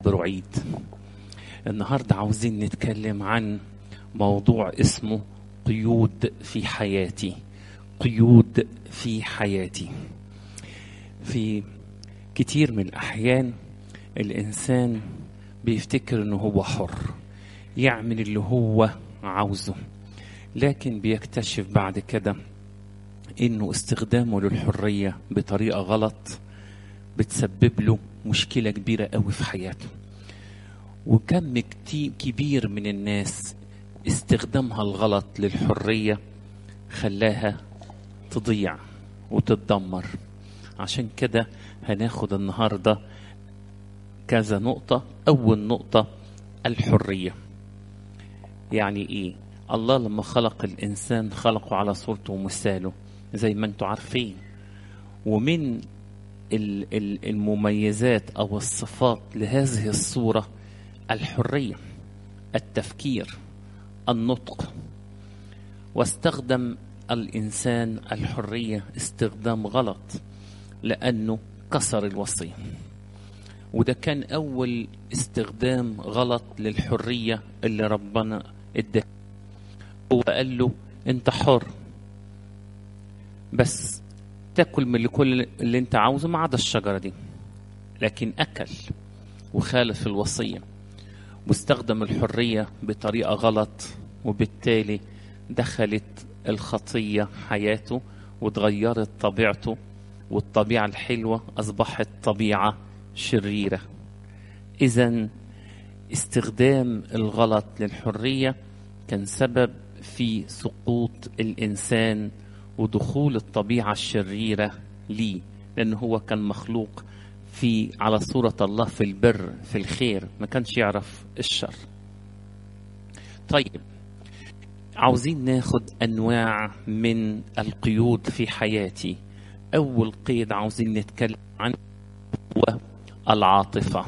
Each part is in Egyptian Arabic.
حاضر وعيد النهاردة عاوزين نتكلم عن موضوع اسمه قيود في حياتي قيود في حياتي في كتير من الأحيان الإنسان بيفتكر إنه هو حر يعمل اللي هو عاوزه لكن بيكتشف بعد كده إنه استخدامه للحرية بطريقة غلط بتسبب له مشكلة كبيرة قوي في حياته وكم كتير كبير من الناس استخدامها الغلط للحرية خلاها تضيع وتتدمر عشان كده هناخد النهاردة كذا نقطة أول نقطة الحرية يعني إيه الله لما خلق الإنسان خلقه على صورته ومثاله زي ما انتم عارفين ومن المميزات أو الصفات لهذه الصورة الحرية التفكير النطق واستخدم الإنسان الحرية استخدام غلط لأنه كسر الوصية وده كان أول استخدام غلط للحرية اللي ربنا اداه هو قال له أنت حر بس تاكل من كل اللي أنت عاوزه ما عدا الشجرة دي لكن أكل وخالف الوصية واستخدم الحرية بطريقة غلط وبالتالي دخلت الخطية حياته وتغيرت طبيعته والطبيعة الحلوة أصبحت طبيعة شريرة إذا استخدام الغلط للحرية كان سبب في سقوط الإنسان ودخول الطبيعة الشريرة ليه لأنه هو كان مخلوق في على صورة الله في البر في الخير ما كانش يعرف الشر طيب عاوزين ناخد أنواع من القيود في حياتي أول قيد عاوزين نتكلم عنه هو العاطفة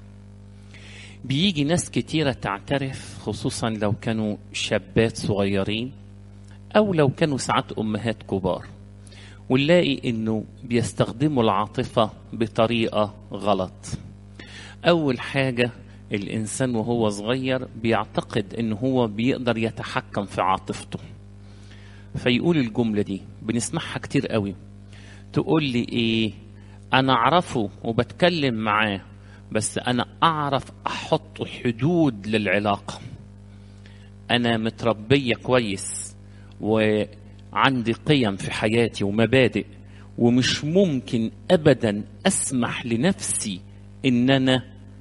بيجي ناس كتيرة تعترف خصوصا لو كانوا شابات صغيرين أو لو كانوا ساعات أمهات كبار ونلاقي انه بيستخدموا العاطفه بطريقه غلط اول حاجه الانسان وهو صغير بيعتقد ان هو بيقدر يتحكم في عاطفته فيقول الجمله دي بنسمعها كتير قوي تقول لي ايه انا اعرفه وبتكلم معاه بس انا اعرف احط حدود للعلاقه انا متربيه كويس و عندي قيم في حياتي ومبادئ ومش ممكن ابدا اسمح لنفسي ان انا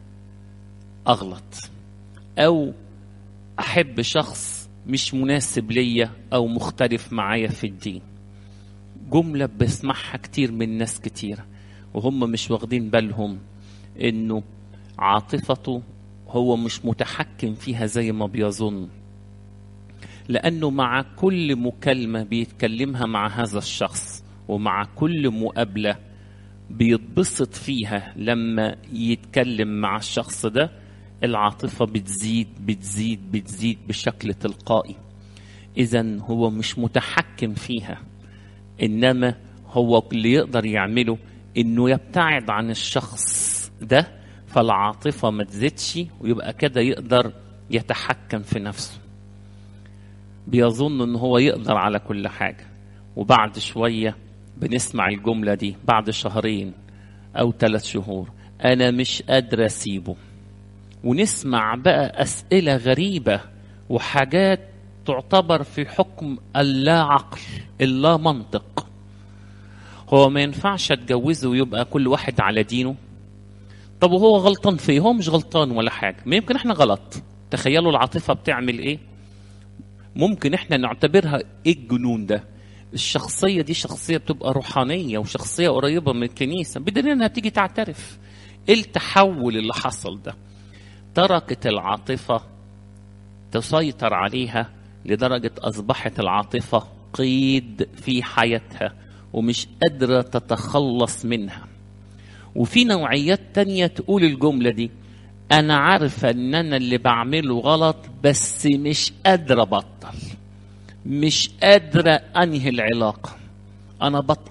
اغلط او احب شخص مش مناسب ليا او مختلف معايا في الدين جملة بسمعها كتير من ناس كتيرة وهم مش واخدين بالهم انه عاطفته هو مش متحكم فيها زي ما بيظن لأنه مع كل مكالمة بيتكلمها مع هذا الشخص ومع كل مقابلة بيتبسط فيها لما يتكلم مع الشخص ده العاطفة بتزيد بتزيد بتزيد بشكل تلقائي إذا هو مش متحكم فيها إنما هو اللي يقدر يعمله إنه يبتعد عن الشخص ده فالعاطفة ما تزيدش ويبقى كده يقدر يتحكم في نفسه بيظن ان هو يقدر على كل حاجة وبعد شوية بنسمع الجملة دي بعد شهرين او ثلاث شهور انا مش قادر اسيبه ونسمع بقى اسئلة غريبة وحاجات تعتبر في حكم اللا عقل اللا منطق هو ما ينفعش اتجوزه ويبقى كل واحد على دينه طب وهو غلطان فيه هو مش غلطان ولا حاجة ما يمكن احنا غلط تخيلوا العاطفة بتعمل ايه ممكن احنا نعتبرها ايه الجنون ده الشخصيه دي شخصيه بتبقى روحانيه وشخصيه قريبه من الكنيسه بدليل انها بتيجي تعترف ايه التحول اللي حصل ده تركت العاطفه تسيطر عليها لدرجه اصبحت العاطفه قيد في حياتها ومش قادره تتخلص منها وفي نوعيات تانية تقول الجمله دي انا عارفه ان انا اللي بعمله غلط بس مش قادره ابطل مش قادره انهي العلاقه انا بتقطع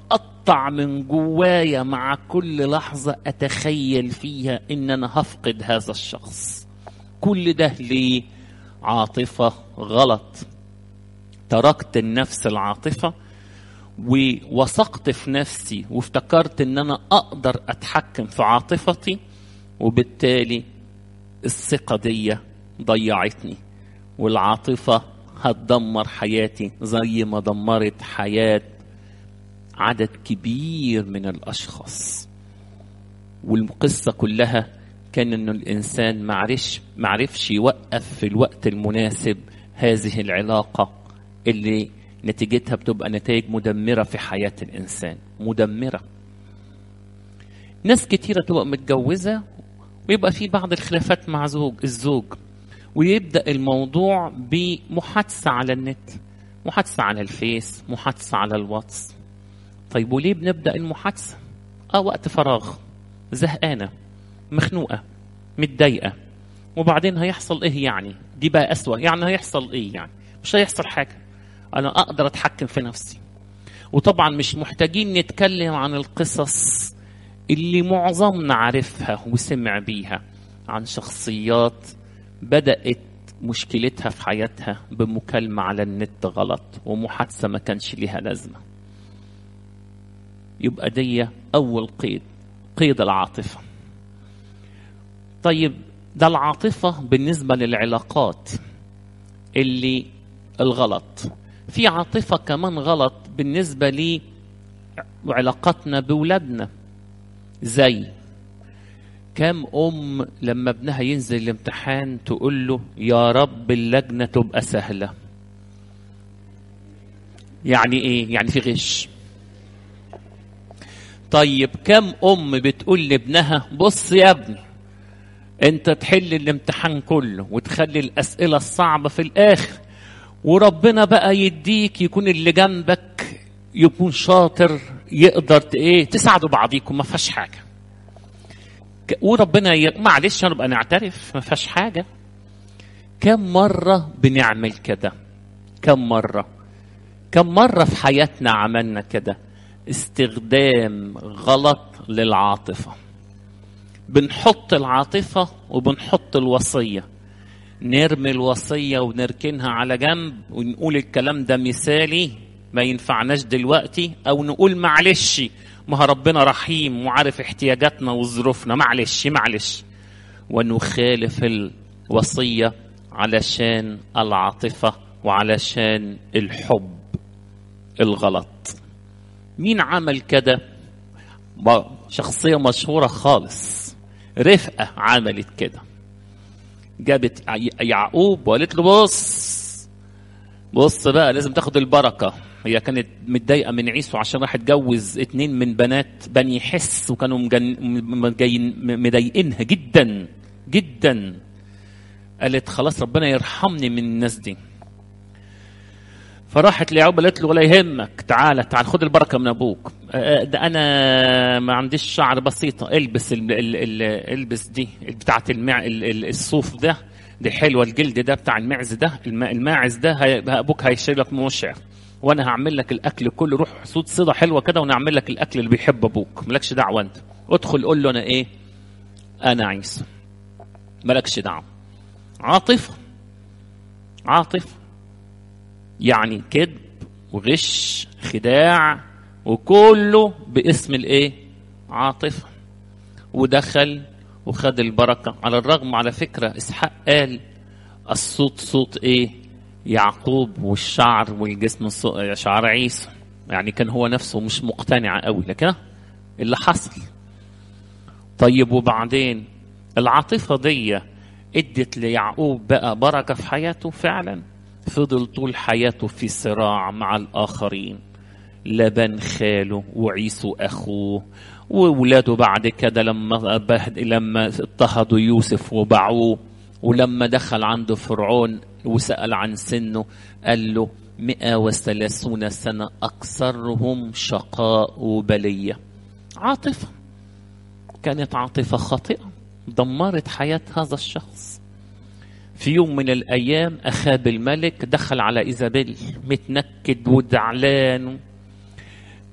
بقطع من جوايا مع كل لحظة أتخيل فيها إن أنا هفقد هذا الشخص كل ده ليه عاطفة غلط تركت النفس العاطفة ووثقت في نفسي وافتكرت ان انا اقدر اتحكم في عاطفتي وبالتالي الثقة دي ضيعتني والعاطفة هتدمر حياتي زي ما دمرت حياة عدد كبير من الأشخاص والقصة كلها كان إنه الإنسان معرفش معرفش يوقف في الوقت المناسب هذه العلاقة اللي نتيجتها بتبقى نتائج مدمرة في حياة الإنسان مدمرة ناس كتيرة تبقى متجوزة ويبقى في بعض الخلافات مع زوج الزوج ويبدأ الموضوع بمحادثة على النت محادثة على الفيس محادثة على الواتس طيب وليه بنبدأ المحادثة اه وقت فراغ زهقانة مخنوقة متضايقة وبعدين هيحصل ايه يعني دي بقى أسوأ يعني هيحصل ايه يعني مش هيحصل حاجة أنا أقدر أتحكم في نفسي وطبعا مش محتاجين نتكلم عن القصص اللي معظمنا عارفها وسمع بيها عن شخصيات بدأت مشكلتها في حياتها بمكالمة على النت غلط ومحادثة ما كانش ليها لازمة يبقى دي أول قيد قيد العاطفة طيب ده العاطفة بالنسبة للعلاقات اللي الغلط في عاطفة كمان غلط بالنسبة لعلاقتنا بولادنا زي كم أم لما ابنها ينزل الامتحان تقول له يا رب اللجنة تبقى سهلة يعني ايه يعني في غش طيب كم أم بتقول لابنها بص يا ابني انت تحل الامتحان كله وتخلي الأسئلة الصعبة في الآخر وربنا بقى يديك يكون اللي جنبك يكون شاطر يقدر ايه تساعدوا بعضيكم ما فيهاش حاجه وربنا ي... معلش نبقى نعترف ما فيهاش حاجه كم مره بنعمل كده كم مره كم مره في حياتنا عملنا كده استخدام غلط للعاطفه بنحط العاطفه وبنحط الوصيه نرمي الوصية ونركنها على جنب ونقول الكلام ده مثالي ما ينفعناش دلوقتي أو نقول معلش ما ربنا رحيم وعارف احتياجاتنا وظروفنا معلش معلش ونخالف الوصية علشان العاطفة وعلشان الحب الغلط مين عمل كده شخصية مشهورة خالص رفقة عملت كده جابت يعقوب وقالت له بص بص بقى لازم تاخد البركة هي كانت متضايقة من عيسو عشان راح اتجوز اتنين من بنات بني حس وكانوا مضايقينها جدا جدا قالت خلاص ربنا يرحمني من الناس دي فراحت ليعقوب قالت له ولا يهمك تعالى تعال خد البركه من ابوك ده انا ما عنديش شعر بسيطه البس ال ال ال البس دي بتاعه المع الصوف ده دي حلوه الجلد ده بتاع المعز ده الماعز ده ابوك هيشيل لك مشعر وانا هعمل لك الاكل كله روح صوت صيده حلوه كده ونعمل لك الاكل اللي بيحب ابوك مالكش دعوه انت ادخل قول له انا ايه انا عيسى مالكش دعوه عاطفه عاطفه يعني كذب وغش خداع وكله باسم الايه عاطفه ودخل وخد البركه على الرغم على فكره اسحاق قال الصوت صوت ايه يعقوب والشعر والجسم شعر عيسى يعني كان هو نفسه مش مقتنع قوي لكن اللي حصل طيب وبعدين العاطفه دي ادت ليعقوب بقى بركه في حياته فعلا فضل طول حياته في صراع مع الآخرين لبن خاله وعيسو أخوه وولاده بعد كده لما بهد لما اضطهدوا يوسف وباعوه ولما دخل عنده فرعون وسأل عن سنه قال له مئة وثلاثون سنة أكثرهم شقاء وبلية عاطفة كانت عاطفة خاطئة دمرت حياة هذا الشخص في يوم من الأيام أخاب الملك دخل على إيزابيل متنكد وزعلان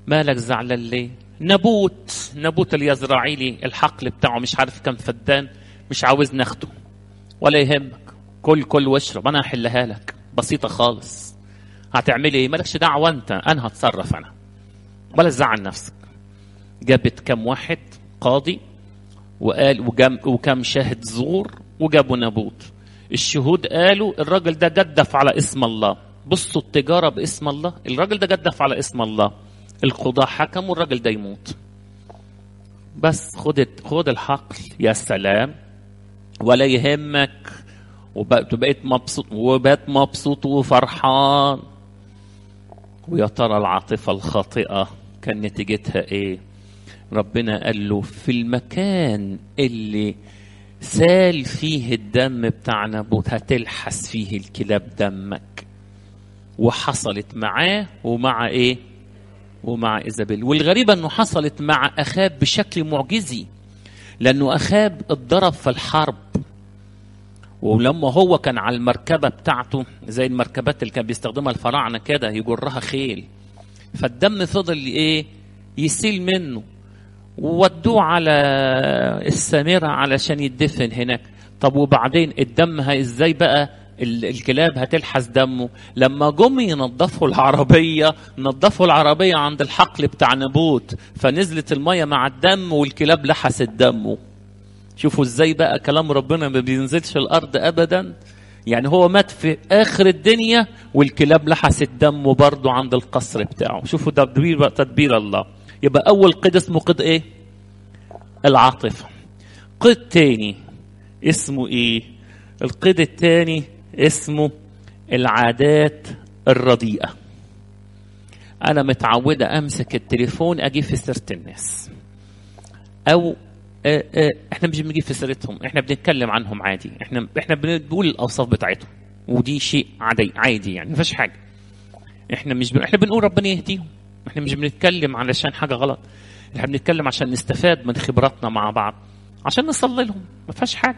مالك زعلان ليه نبوت نبوت اليزرعيلي الحقل بتاعه مش عارف كم فدان مش عاوز ناخده ولا يهمك كل كل واشرب انا هحلها لك بسيطه خالص هتعملي ايه مالكش دعوه انت انا هتصرف انا ولا تزعل نفسك جابت كم واحد قاضي وقال وجم وكم شاهد زور وجابوا نابوت الشهود قالوا الراجل ده جدف على اسم الله بصوا التجاره باسم الله الراجل ده جدف على اسم الله القضاة حكموا الراجل ده يموت بس خد خد الحقل يا سلام ولا يهمك وبقيت مبسوط وبقيت مبسوط وفرحان ويا ترى العاطفة الخاطئة كان نتيجتها ايه ربنا قال له في المكان اللي سال فيه الدم بتاع نابوت هتلحس فيه الكلاب دمك وحصلت معاه ومع ايه ومع ايزابيل والغريبة انه حصلت مع اخاب بشكل معجزي لانه اخاب اتضرب في الحرب ولما هو كان على المركبة بتاعته زي المركبات اللي كان بيستخدمها الفراعنة كده يجرها خيل فالدم فضل ايه يسيل منه وودوه على السامرة علشان يدفن هناك طب وبعدين الدم ازاي بقى الكلاب هتلحس دمه لما جم ينظفوا العربية نظفوا العربية عند الحقل بتاع نبوت فنزلت المية مع الدم والكلاب لحست دمه شوفوا ازاي بقى كلام ربنا ما بينزلش الارض ابدا يعني هو مات في اخر الدنيا والكلاب لحست دمه برضه عند القصر بتاعه شوفوا تدبير تدبير الله يبقى اول قيد اسمه قيد ايه العاطفه قيد تاني اسمه ايه القيد التاني اسمه العادات الرديئه انا متعوده امسك التليفون اجيب في سيره الناس او آه آه احنا مش بنجيب في سيرتهم احنا بنتكلم عنهم عادي احنا احنا بنقول الاوصاف بتاعتهم ودي شيء عادي عادي يعني ما فيش حاجه احنا مش ب... احنا بنقول ربنا يهديهم احنا مش بنتكلم علشان حاجه غلط احنا بنتكلم عشان نستفاد من خبراتنا مع بعض عشان نصلي لهم ما فيهاش حاجه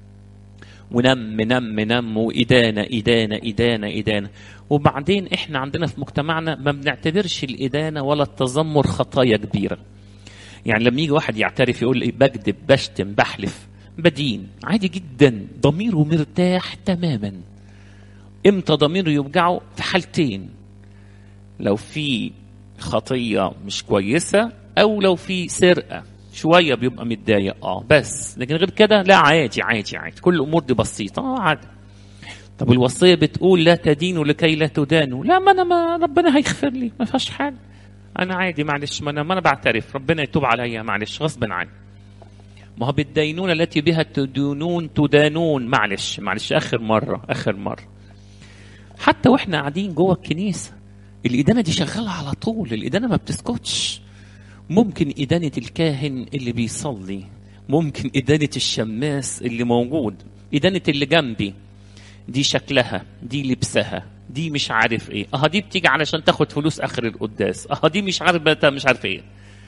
ونم نم نم وإدانة إدانة إدانة إدانة وبعدين إحنا عندنا في مجتمعنا ما بنعتبرش الإدانة ولا التذمر خطايا كبيرة يعني لما يجي واحد يعترف يقول لي بكذب بشتم بحلف بدين عادي جدا ضميره مرتاح تماما امتى ضميره يوجعه في حالتين لو في خطيه مش كويسه او لو في سرقه شويه بيبقى متضايق اه بس لكن غير كده لا عادي عادي عادي كل الامور دي بسيطه اه عادي طب الوصيه بتقول لا تدينوا لكي لا تدانوا لا ما انا ما ربنا هيغفر لي ما فيهاش حاجه انا عادي معلش ما انا ما انا بعترف ربنا يتوب عليا معلش غصب عني ما هو بالدينونة التي بها تدونون تدانون معلش معلش آخر مرة آخر مرة حتى وإحنا قاعدين جوه الكنيسة الإدانة دي شغالة على طول الإدانة ما بتسكتش ممكن إدانة الكاهن اللي بيصلي ممكن إدانة الشماس اللي موجود إدانة اللي جنبي دي شكلها دي لبسها دي مش عارف ايه اه دي بتيجي علشان تاخد فلوس اخر القداس اه دي مش عارف بقى مش عارف ايه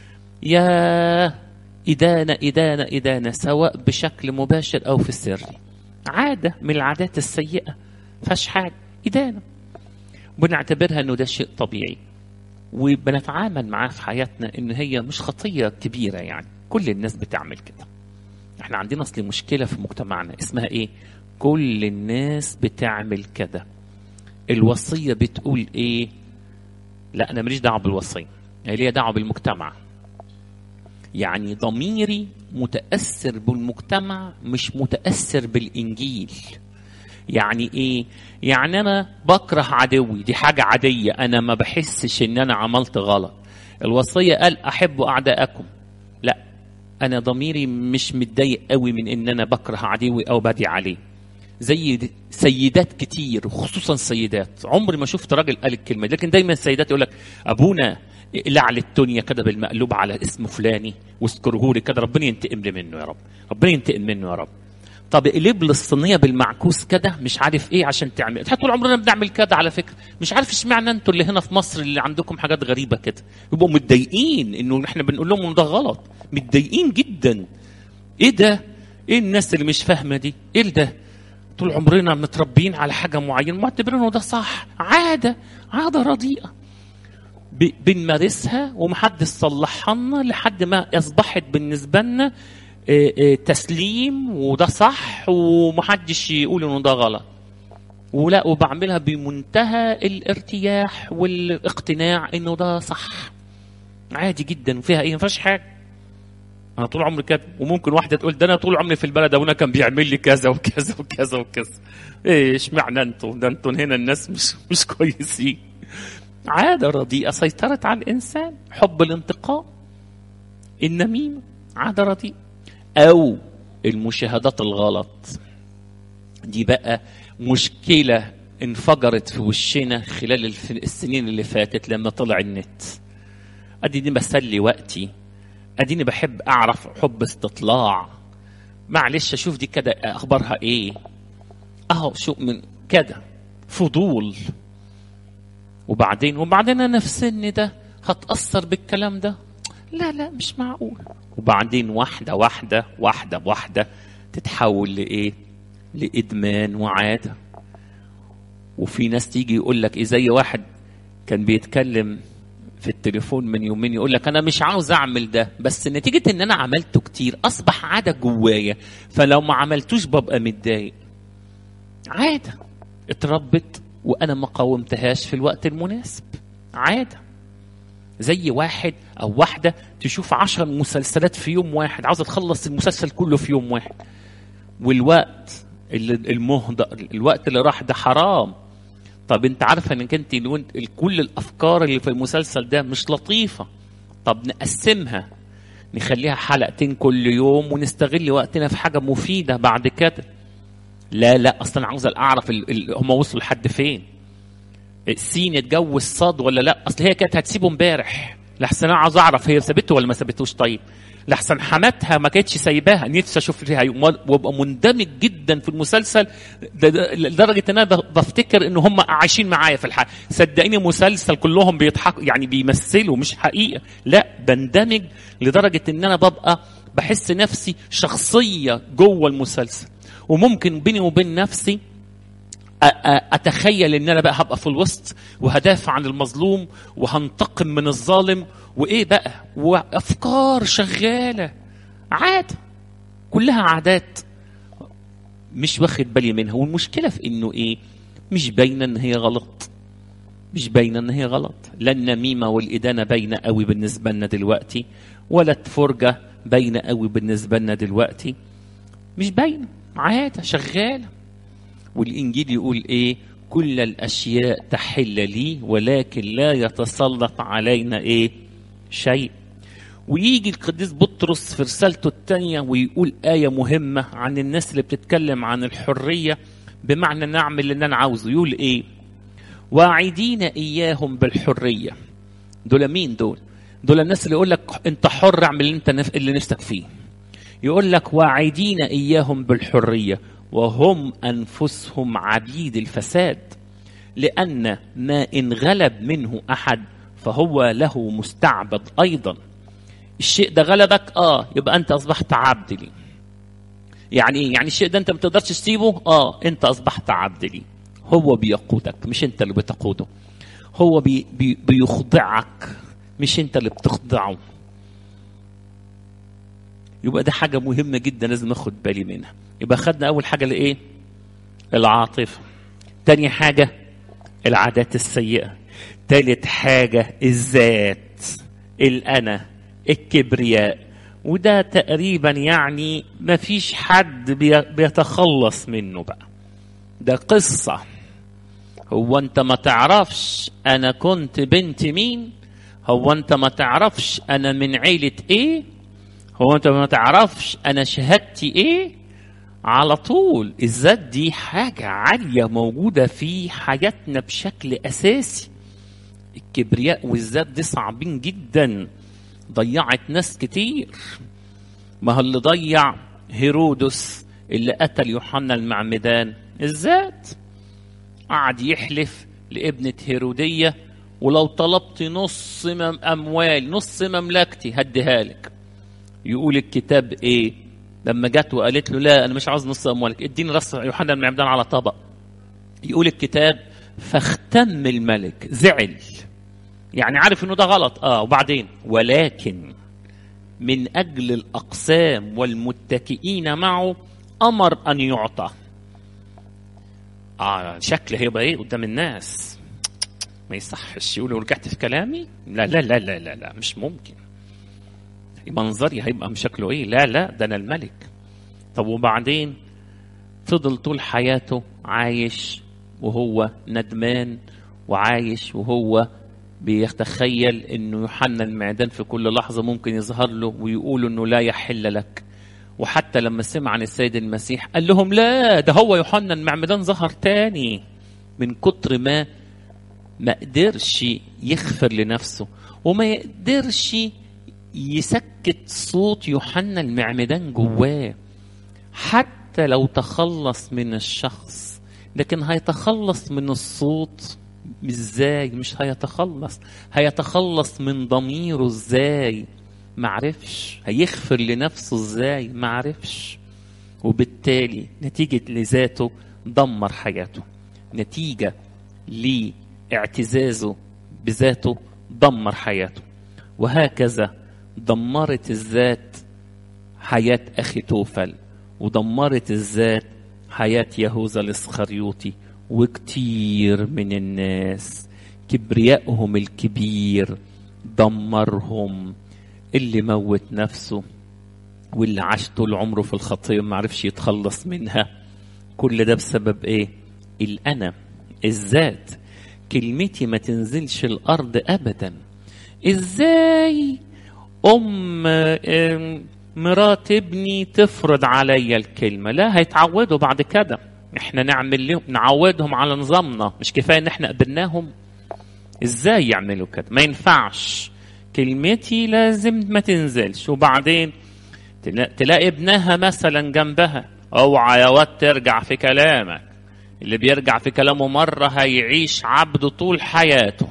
يا إدانة إدانة إدانة سواء بشكل مباشر أو في السر عادة من العادات السيئة فاش حاجة إدانة بنعتبرها إنه ده شيء طبيعي وبنتعامل معاه في حياتنا إن هي مش خطية كبيرة يعني كل الناس بتعمل كده احنا عندنا اصل مشكلة في مجتمعنا اسمها ايه كل الناس بتعمل كده الوصية بتقول ايه لا انا ماليش دعوة بالوصية هي ليها دعوة بالمجتمع يعني ضميري متأثر بالمجتمع مش متأثر بالإنجيل يعني ايه يعني انا بكره عدوي دي حاجة عادية انا ما بحسش ان انا عملت غلط الوصية قال احبوا اعداءكم لا انا ضميري مش متضايق قوي من ان انا بكره عدوي او بدي عليه زي سيدات كتير وخصوصا سيدات عمري ما شفت راجل قال الكلمه دي لكن دايما السيدات يقول لك ابونا لعل الدنيا كده بالمقلوب على اسم فلاني واذكره لي كده ربنا ينتقم لي منه يا رب ربنا ينتقم منه يا رب طب اقلب لي الصينيه بالمعكوس كده مش عارف ايه عشان تعمل احنا طول عمرنا بنعمل كده على فكره مش عارف اشمعنى انتوا اللي هنا في مصر اللي عندكم حاجات غريبه كده يبقوا متضايقين انه احنا بنقول لهم ده غلط متضايقين جدا ايه ده ايه الناس اللي مش فاهمه دي ايه ده طول عمرنا متربيين على حاجه معينه معتبرين انه ده صح عاده عاده رديئه ب- بنمارسها ومحدش صلحها لنا لحد ما اصبحت بالنسبه لنا آه، آه، تسليم وده صح ومحدش يقول انه ده غلط ولا وبعملها بمنتهى الارتياح والاقتناع انه ده صح عادي جدا وفيها ايه ما فيهاش حاجه انا طول عمري كده وممكن واحده تقول ده انا طول عمري في البلد ابونا كان بيعمل لي كذا وكذا وكذا وكذا ايه اشمعنى انتوا ده انتوا هنا الناس مش مش كويسين عادة رديئة سيطرت على الإنسان حب الانتقام النميمة عادة رديئة أو المشاهدات الغلط دي بقى مشكلة انفجرت في وشنا خلال الف- السنين اللي فاتت لما طلع النت اديني بسلي وقتي اديني بحب اعرف حب استطلاع معلش اشوف دي كده اخبارها ايه اهو شو من كده فضول وبعدين وبعدين انا في سني ده هتاثر بالكلام ده لا لا مش معقول وبعدين واحده واحده واحده بواحده تتحول لايه لادمان وعاده وفي ناس تيجي يقول لك ايه زي واحد كان بيتكلم في التليفون من يومين يقول لك انا مش عاوز اعمل ده بس نتيجه ان انا عملته كتير اصبح عاده جوايا فلو ما عملتوش ببقى متضايق عاده اتربت وانا ما قاومتهاش في الوقت المناسب عاده زي واحد او واحده تشوف عشر مسلسلات في يوم واحد عاوزه تخلص المسلسل كله في يوم واحد والوقت اللي المهدر الوقت اللي راح ده حرام طب انت عارفه انك انت لو انت- كل الافكار اللي في المسلسل ده مش لطيفه طب نقسمها نخليها حلقتين كل يوم ونستغل وقتنا في حاجه مفيده بعد كده لا لا اصلا عاوز اعرف ال... ال... هم وصلوا لحد فين سين اتجوز صاد ولا لا اصل هي كانت هتسيبه امبارح لحسن انا عاوز اعرف هي سابته ولا ما سابتوش طيب لحسن حماتها ما كانتش سايباها نفسي اشوف فيها يوم وابقى مندمج جدا في المسلسل ده- ده- لدرجه ان انا ب- بفتكر ان هم عايشين معايا في الحياه صدقيني مسلسل كلهم بيضحكوا يعني بيمثلوا مش حقيقه لا بندمج لدرجه ان انا ببقى بحس نفسي شخصيه جوه المسلسل وممكن بيني وبين نفسي أ- أ- اتخيل ان انا بقى هبقى في الوسط وهدافع عن المظلوم وهنتقم من الظالم وايه بقى وافكار شغاله عاده كلها عادات مش واخد بالي منها والمشكله في انه ايه مش باينه ان هي غلط مش باينه ان هي غلط لا النميمه والادانه باينه قوي بالنسبه لنا دلوقتي ولا الفرجه باينه قوي بالنسبه لنا دلوقتي مش باينه عاده شغاله والإنجيل يقول إيه كل الأشياء تحل لي ولكن لا يتسلط علينا إيه شيء ويجي القديس بطرس في رسالته الثانية ويقول آية مهمة عن الناس اللي بتتكلم عن الحرية بمعنى نعمل اللي أنا عاوزه يقول إيه واعدين إياهم بالحرية دول مين دول دول الناس اللي يقول لك أنت حر اعمل اللي أنت نف... اللي نفسك فيه يقول لك واعدين اياهم بالحريه وهم انفسهم عبيد الفساد لان ما ان غلب منه احد فهو له مستعبد ايضا الشيء ده غلبك اه يبقى انت اصبحت عبد لي يعني ايه يعني الشيء ده انت ما تقدرش تسيبه اه انت اصبحت عبد لي هو بيقودك مش انت اللي بتقوده هو بي بي بيخضعك مش انت اللي بتخضعه يبقى ده حاجة مهمة جدا لازم اخد بالي منها يبقى خدنا أول حاجة لإيه؟ العاطفة تاني حاجة العادات السيئة تالت حاجة الذات الأنا الكبرياء وده تقريبا يعني ما فيش حد بي- بيتخلص منه بقى ده قصة هو انت ما تعرفش انا كنت بنت مين هو انت ما تعرفش انا من عيلة ايه هو انت ما تعرفش انا شهادتي ايه على طول الذات دي حاجة عالية موجودة في حياتنا بشكل أساسي الكبرياء والذات دي صعبين جدا ضيعت ناس كتير ما هو اللي ضيع هيرودس اللي قتل يوحنا المعمدان الذات قعد يحلف لابنة هيرودية ولو طلبت نص مم أموال نص مملكتي هديها لك يقول الكتاب ايه لما جت وقالت له لا انا مش عاوز نص اموالك اديني راس يوحنا المعمدان على طبق يقول الكتاب فاختم الملك زعل يعني عارف انه ده غلط اه وبعدين ولكن من اجل الاقسام والمتكئين معه امر ان يعطى اه شكل هيبقى ايه قدام الناس ما يصحش يقولوا رجعت في كلامي لا لا لا لا لا, لا مش ممكن منظري هيبقى شكله ايه لا لا ده انا الملك طب وبعدين فضل طول حياته عايش وهو ندمان وعايش وهو بيتخيل انه يوحنا المعدان في كل لحظه ممكن يظهر له ويقول انه لا يحل لك وحتى لما سمع عن السيد المسيح قال لهم لا ده هو يوحنا المعمدان ظهر تاني من كتر ما ما قدرش يغفر لنفسه وما يقدرش يسكت صوت يوحنا المعمدان جواه حتى لو تخلص من الشخص لكن هيتخلص من الصوت ازاي مش هيتخلص هيتخلص من ضميره ازاي معرفش هيغفر لنفسه ازاي معرفش وبالتالي نتيجة لذاته دمر حياته نتيجة لاعتزازه بذاته دمر حياته وهكذا دمرت الذات حياة أخي توفل ودمرت الذات حياة يهوذا الإسخريوطي وكتير من الناس كبريائهم الكبير دمرهم اللي موت نفسه واللي عاش طول عمره في الخطيه ما عرفش يتخلص منها كل ده بسبب ايه الانا الذات كلمتي ما تنزلش الارض ابدا ازاي ام مرات ابني تفرض عليا الكلمه لا هيتعودوا بعد كده احنا نعمل لهم نعودهم على نظامنا مش كفايه ان احنا قبلناهم ازاي يعملوا كده ما ينفعش كلمتي لازم ما تنزلش وبعدين تلاقي ابنها مثلا جنبها اوعى يا واد ترجع في كلامك اللي بيرجع في كلامه مرة هيعيش عبد طول حياته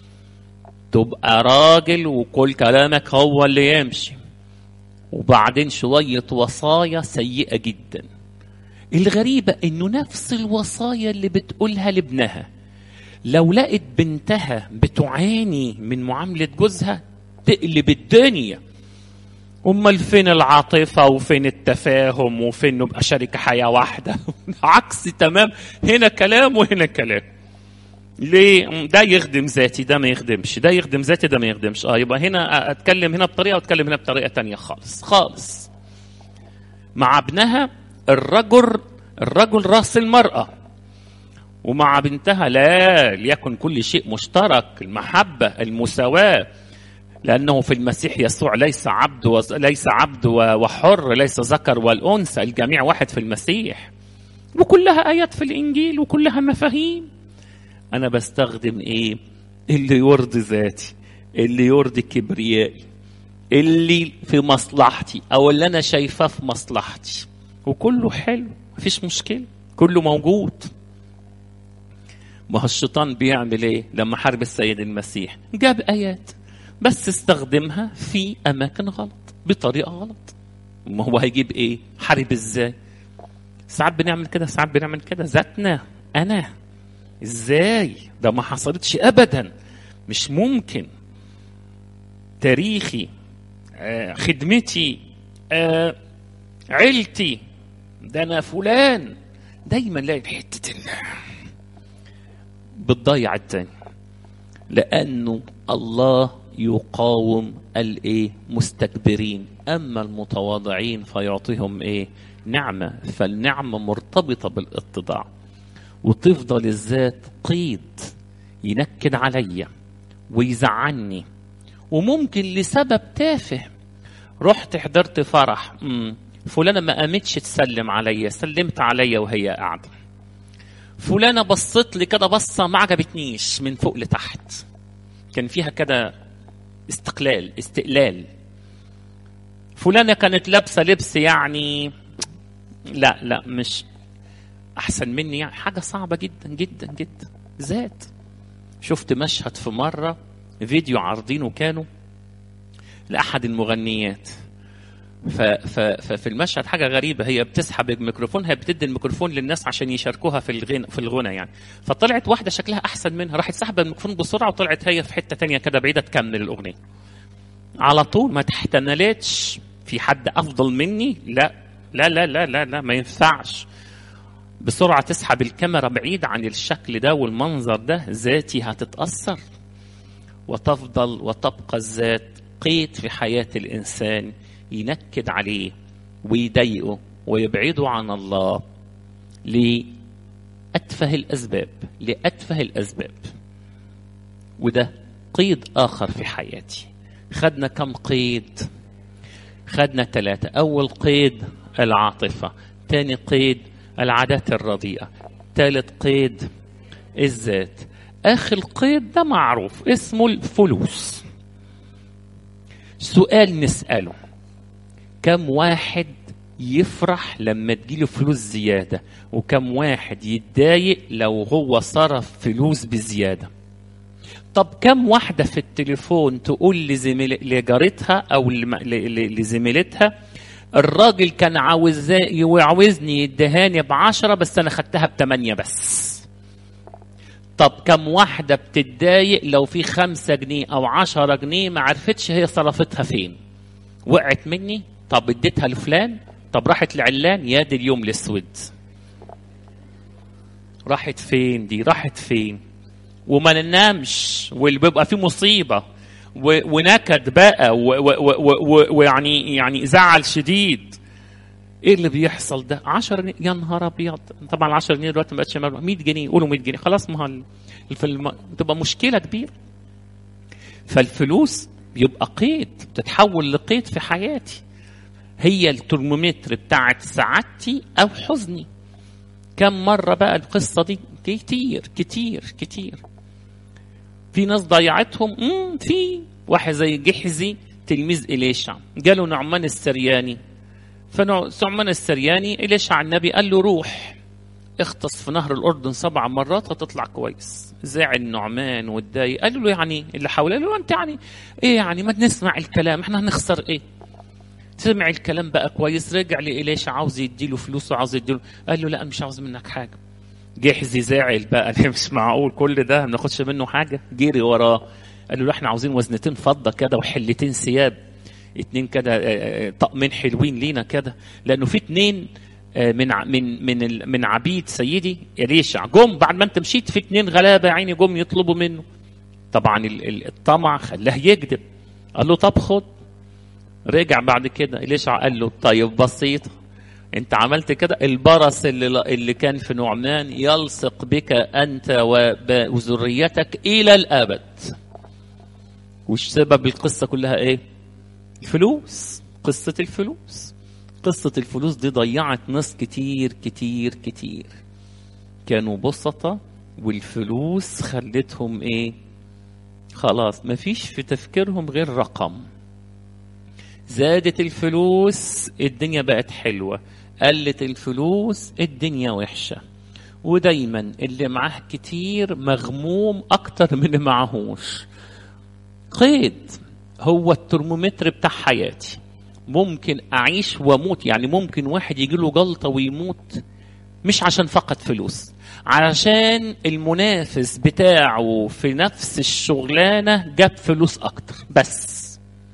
تبقى راجل وكل كلامك هو اللي يمشي وبعدين شوية وصايا سيئة جدا الغريبة انه نفس الوصايا اللي بتقولها لابنها لو لقت بنتها بتعاني من معاملة جوزها تقلب الدنيا امال فين العاطفة وفين التفاهم وفين نبقى شركة حياة واحدة عكس تمام هنا كلام وهنا كلام ليه ده يخدم ذاتي ده ما يخدمش ده يخدم ذاتي ده ما يخدمش اه يبقى هنا اتكلم هنا بطريقه واتكلم هنا بطريقه تانية خالص خالص مع ابنها الرجل الرجل راس المرأة ومع بنتها لا ليكن كل شيء مشترك المحبة المساواة لأنه في المسيح يسوع ليس عبد وز... ليس عبد وحر ليس ذكر والأنثى الجميع واحد في المسيح وكلها آيات في الإنجيل وكلها مفاهيم أنا بستخدم إيه اللي يرضي ذاتي اللي يرضي كبريائي اللي في مصلحتي أو اللي أنا شايفاه في مصلحتي وكله حلو مفيش مشكلة كله موجود ما هو الشيطان بيعمل ايه لما حارب السيد المسيح جاب ايات بس استخدمها في اماكن غلط بطريقه غلط ما هو هيجيب ايه حارب ازاي ساعات بنعمل كده ساعات بنعمل كده ذاتنا انا ازاي ده ما حصلتش ابدا مش ممكن تاريخي آه خدمتي آه عيلتي ده انا فلان دايما لاقي حته بتضيع التاني لانه الله يقاوم الايه مستكبرين اما المتواضعين فيعطيهم ايه نعمه فالنعمه مرتبطه بالاتضاع وتفضل الذات قيد ينكد عليا ويزعلني وممكن لسبب تافه رحت حضرت فرح مم. فلانه ما قامتش تسلم عليا سلمت عليا وهي قاعده فلانه بصت لي كده بصه ما عجبتنيش من فوق لتحت كان فيها كده استقلال استقلال فلانه كانت لابسه لبس يعني لا لا مش احسن مني يعني حاجه صعبه جدا جدا جدا ذات شفت مشهد في مره فيديو عارضينه كانوا لاحد المغنيات ف- ف- ففي المشهد حاجه غريبه هي بتسحب الميكروفون هي بتدي الميكروفون للناس عشان يشاركوها في الغنى في الغنى يعني فطلعت واحده شكلها احسن منها راحت سحبه الميكروفون بسرعه وطلعت هي في حته تانية كده بعيده تكمل الاغنيه على طول ما تحتملتش في حد افضل مني لا لا لا لا لا, لا ما ينفعش بسرعه تسحب الكاميرا بعيد عن الشكل ده والمنظر ده ذاتي هتتاثر وتفضل وتبقى الذات قيد في حياه الانسان ينكد عليه ويضايقه ويبعده عن الله لأتفه الأسباب لأتفه الأسباب وده قيد آخر في حياتي خدنا كم قيد خدنا ثلاثة أول قيد العاطفة تاني قيد العادات الرديئة ثالث قيد الذات آخر قيد ده معروف اسمه الفلوس سؤال نسأله كم واحد يفرح لما تجيله فلوس زيادة وكم واحد يتضايق لو هو صرف فلوس بزيادة طب كم واحدة في التليفون تقول لزميل لجارتها أو لم- ل- ل- لزميلتها الراجل كان عاوز يعوزني يدهاني بعشرة بس أنا خدتها بتمانية بس طب كم واحدة بتتضايق لو في خمسة جنيه أو عشرة جنيه ما عرفتش هي صرفتها فين وقعت مني طب اديتها لفلان طب راحت لعلان يا دي اليوم الاسود راحت فين دي راحت فين وما ننامش واللي بيبقى فيه مصيبه و- ونكد بقى و- و- و- و- ويعني يعني زعل شديد ايه اللي بيحصل ده 10 جنيه يا نهار ابيض طبعا 10 جنيه دلوقتي ما بقتش مبلغ 100 جنيه قولوا 100 جنيه خلاص ما هو ال- في الم... تبقى مشكله كبيره فالفلوس يبقى قيد بتتحول لقيد في حياتي هي الترمومتر بتاعت سعادتي او حزني كم مرة بقى القصة دي كتير كتير كتير في ناس ضيعتهم امم في واحد زي جحزي تلميذ إليشع جاله نعمان السرياني فنعمان السرياني إليشع النبي قال له روح اغطس في نهر الأردن سبع مرات هتطلع كويس زعل نعمان واتضايق قال له يعني اللي حواليه قال له انت يعني ايه يعني ما نسمع الكلام احنا هنخسر ايه سمع الكلام بقى كويس رجع لإليشا عاوز يديله فلوس وعاوز يديله قال له لا مش عاوز منك حاجه جحزي زعل بقى قال مش معقول كل ده ما ناخدش منه حاجه جري وراه قال له لا احنا عاوزين وزنتين فضه كده وحلتين ثياب اتنين كده آه، آه، طقمين حلوين لينا كده لانه في اتنين آه، من ع- من من ال- من عبيد سيدي إليشع جم بعد ما انت مشيت في اتنين غلابه يا عيني جم يطلبوا منه طبعا ال- ال- الطمع خلاه يكذب قال له طب خد رجع بعد كده إليشع قال له طيب بسيطة انت عملت كده البرص اللي, اللي كان في نعمان يلصق بك انت وب- وذريتك الى الابد وش سبب القصة كلها ايه الفلوس قصة الفلوس قصة الفلوس دي ضيعت ناس كتير كتير كتير كانوا بسطة والفلوس خلتهم ايه خلاص مفيش في تفكيرهم غير رقم زادت الفلوس الدنيا بقت حلوة قلت الفلوس الدنيا وحشة ودايما اللي معاه كتير مغموم أكتر من اللي معهوش قيد هو الترمومتر بتاع حياتي ممكن أعيش وأموت يعني ممكن واحد يجيله جلطة ويموت مش عشان فقط فلوس علشان المنافس بتاعه في نفس الشغلانة جاب فلوس أكتر بس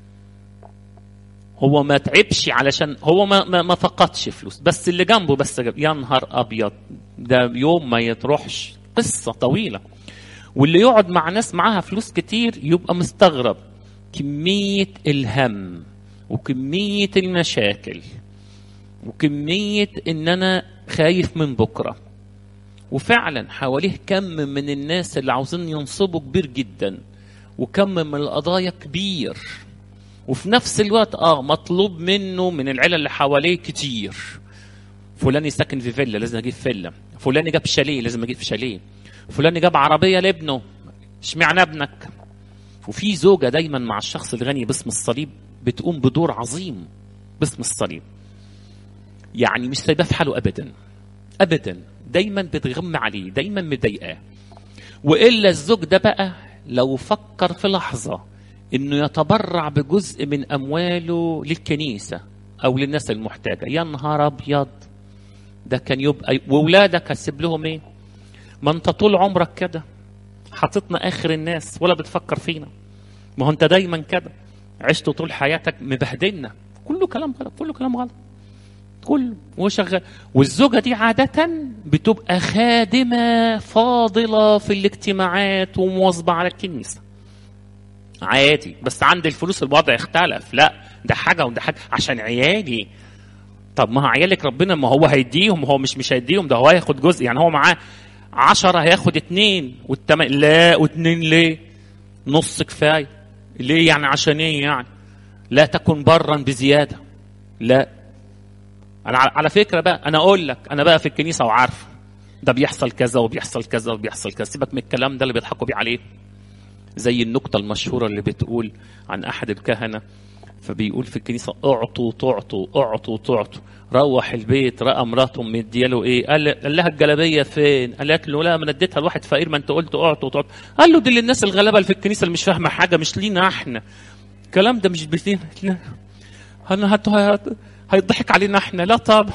هو ما تعبش علشان هو ما ما, ما فقدش فلوس بس اللي جنبه بس جاب يا نهار ابيض ده يوم ما يتروحش قصه طويله واللي يقعد مع ناس معاها فلوس كتير يبقى مستغرب كميه الهم وكميه المشاكل وكميه ان انا خايف من بكره وفعلا حواليه كم من الناس اللي عاوزين ينصبوا كبير جدا وكم من القضايا كبير وفي نفس الوقت اه مطلوب منه من العيله اللي حواليه كتير فلان يسكن في فيلا لازم اجيب فيلا فلان جاب شاليه لازم اجيب شاليه فلان جاب عربيه لابنه اشمعنى ابنك وفي زوجه دايما مع الشخص الغني باسم الصليب بتقوم بدور عظيم باسم الصليب يعني مش سايباه في حاله ابدا ابدا دايما بتغم عليه دايما مضايقاه والا الزوج ده بقى لو فكر في لحظه انه يتبرع بجزء من امواله للكنيسه او للناس المحتاجه يا نهار ابيض ده كان يبقى واولادك هتسيب لهم ايه ما انت طول عمرك كده حاططنا اخر الناس ولا بتفكر فينا ما هو انت دايما كده عشت طول حياتك مبهدلنا كله كلام غلط كله كلام غلط كله وشغال والزوجة دي عادة بتبقى خادمة فاضلة في الاجتماعات ومواظبة على الكنيسة عادي بس عند الفلوس الوضع اختلف لا ده حاجة وده حاجة عشان عيالي طب ما هو عيالك ربنا ما هو هيديهم هو مش مش هيديهم ده هو هياخد جزء يعني هو معاه عشرة هياخد اتنين والتم... لا واتنين ليه نص كفاية ليه يعني عشان ايه يعني لا تكن برا بزيادة لا انا على فكرة بقى انا اقول لك انا بقى في الكنيسة وعارف ده بيحصل كذا وبيحصل كذا وبيحصل كذا سيبك من الكلام ده اللي بيضحكوا بيه عليه زي النكتة المشهورة اللي بتقول عن أحد الكهنة فبيقول في الكنيسة اعطوا تعطوا اعطوا تعطوا روح البيت رأى مراته مدياله ايه قال, قال لها الجلابية فين قالت له لا ما اديتها لواحد فقير ما انت قلت اعطوا تعطوا قال له دي للناس الغلابة اللي في الكنيسة اللي مش فاهمة حاجة مش لينا احنا الكلام ده مش بتين انا هت... هت... هيضحك علينا احنا لا طبعا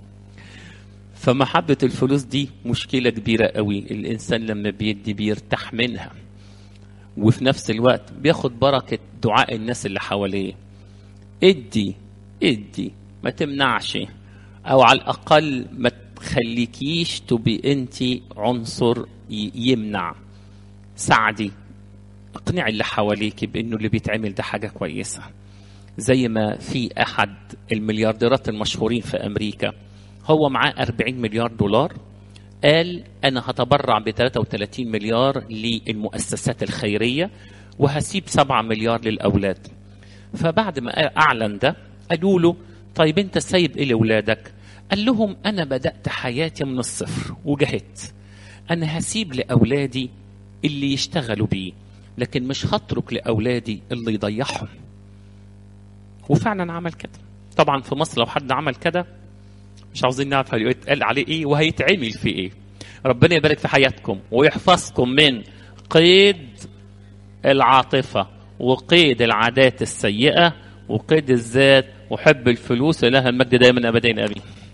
فمحبة الفلوس دي مشكلة كبيرة قوي الإنسان لما بيدي بيرتاح منها وفي نفس الوقت بياخد بركة دعاء الناس اللي حواليه ادي ادي ما تمنعش او على الاقل ما تخليكيش تبقي انت عنصر يمنع ساعدي اقنعي اللي حواليك بانه اللي بيتعمل ده حاجه كويسه زي ما في احد المليارديرات المشهورين في امريكا هو معاه 40 مليار دولار قال انا هتبرع ب 33 مليار للمؤسسات الخيريه وهسيب 7 مليار للاولاد فبعد ما اعلن ده قالوا له طيب انت سايب ايه لاولادك قال لهم انا بدات حياتي من الصفر وجهدت انا هسيب لاولادي اللي يشتغلوا بيه لكن مش هترك لاولادي اللي يضيعهم وفعلا عمل كده طبعا في مصر لو حد عمل كده مش عاوزين نعرف هيتقال عليه ايه وهيتعمل في ايه ربنا يبارك في حياتكم ويحفظكم من قيد العاطفه وقيد العادات السيئة وقيد الذات وحب الفلوس إله المجد دائما أبدين أمين